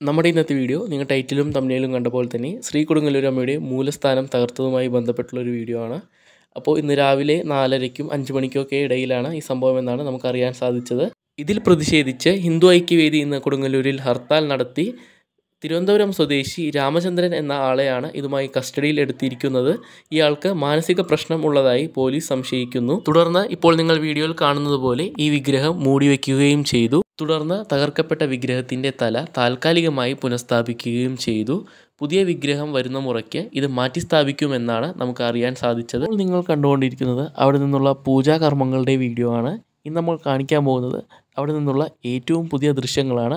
നമ്മുടെ ഇന്നത്തെ വീഡിയോ നിങ്ങൾ ടൈറ്റിലും തമ്മിലും കണ്ട പോലെ തന്നെ ശ്രീ കൊടുങ്ങല്ലൂർ അമ്മയുടെ മൂലസ്ഥാനം തകർത്തതുമായി ബന്ധപ്പെട്ടുള്ള ഒരു വീഡിയോ ആണ് അപ്പോൾ ഇന്ന് രാവിലെ നാലരയ്ക്കും അഞ്ച് മണിക്കൊക്കെ ഇടയിലാണ് ഈ സംഭവം എന്നാണ് നമുക്കറിയാൻ സാധിച്ചത് ഇതിൽ പ്രതിഷേധിച്ച് ഹിന്ദു ഐക്യവേദി ഇന്ന് കൊടുങ്ങല്ലൂരിൽ ഹർത്താൽ നടത്തി തിരുവനന്തപുരം സ്വദേശി രാമചന്ദ്രൻ എന്ന ആളെയാണ് ഇതുമായി കസ്റ്റഡിയിൽ എടുത്തിരിക്കുന്നത് ഇയാൾക്ക് മാനസിക പ്രശ്നം ഉള്ളതായി പോലീസ് സംശയിക്കുന്നു തുടർന്ന് ഇപ്പോൾ നിങ്ങൾ വീഡിയോയിൽ കാണുന്നത് പോലെ ഈ വിഗ്രഹം മൂടിവെക്കുകയും ചെയ്തു തുടർന്ന് തകർക്കപ്പെട്ട വിഗ്രഹത്തിന്റെ തല താൽക്കാലികമായി പുനഃസ്ഥാപിക്കുകയും ചെയ്തു പുതിയ വിഗ്രഹം വരുന്ന മുറയ്ക്ക് ഇത് മാറ്റി സ്ഥാപിക്കുമെന്നാണ് നമുക്ക് അറിയാൻ സാധിച്ചത് ഇപ്പോൾ നിങ്ങൾ കണ്ടുകൊണ്ടിരിക്കുന്നത് അവിടെ നിന്നുള്ള പൂജാകർമ്മങ്ങളുടെ വീഡിയോ ആണ് ഇന്ന് നമ്മൾ കാണിക്കാൻ പോകുന്നത് അവിടെ നിന്നുള്ള ഏറ്റവും പുതിയ ദൃശ്യങ്ങളാണ്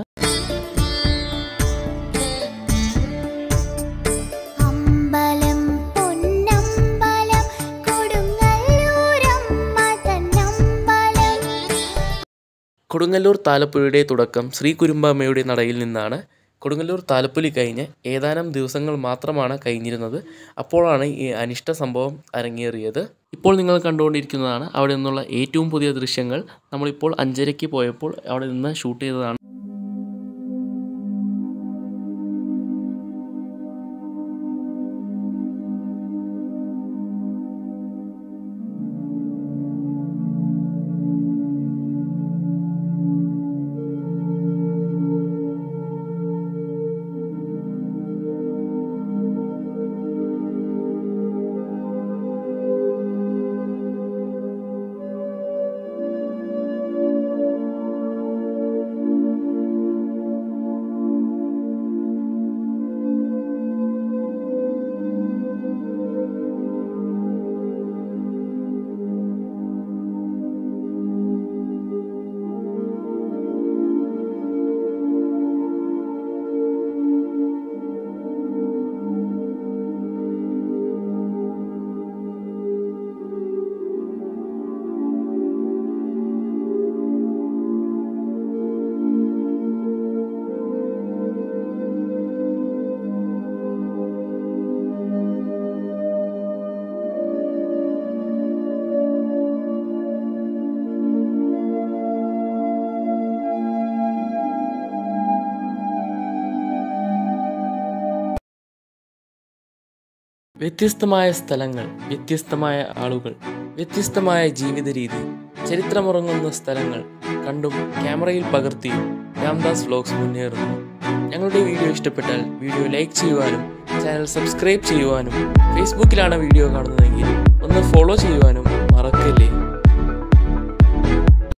അമ്പലം പൊന്നമ്പലം കൊടുങ്ങല്ലൂരമ്മ തന്നമ്പലം കൊടുങ്ങല്ലൂർ താലപ്പൊലിയുടെ തുടക്കം ശ്രീ കുരുമ്പാമ്മയുടെ നടയിൽ നിന്നാണ് കൊടുങ്ങല്ലൂർ താലപ്പൊലി കഴിഞ്ഞ് ഏതാനും ദിവസങ്ങൾ മാത്രമാണ് കഴിഞ്ഞിരുന്നത് അപ്പോഴാണ് ഈ അനിഷ്ട സംഭവം അരങ്ങേറിയത് ഇപ്പോൾ നിങ്ങൾ കണ്ടുകൊണ്ടിരിക്കുന്നതാണ് അവിടെ നിന്നുള്ള ഏറ്റവും പുതിയ ദൃശ്യങ്ങൾ നമ്മളിപ്പോൾ അഞ്ചരയ്ക്ക് പോയപ്പോൾ അവിടെ നിന്ന് ഷൂട്ട് ചെയ്തതാണ് വ്യത്യസ്തമായ സ്ഥലങ്ങൾ വ്യത്യസ്തമായ ആളുകൾ വ്യത്യസ്തമായ ജീവിത രീതി ചരിത്രമുറങ്ങുന്ന സ്ഥലങ്ങൾ കണ്ടും ക്യാമറയിൽ പകർത്തിയും രാംദാസ് വ്ലോഗ്സ് മുന്നേറുന്നു ഞങ്ങളുടെ വീഡിയോ ഇഷ്ടപ്പെട്ടാൽ വീഡിയോ ലൈക്ക് ചെയ്യുവാനും ചാനൽ സബ്സ്ക്രൈബ് ചെയ്യുവാനും ഫേസ്ബുക്കിലാണ് വീഡിയോ കാണുന്നതെങ്കിൽ ഒന്ന് ഫോളോ ചെയ്യുവാനും മറക്കല്ലേ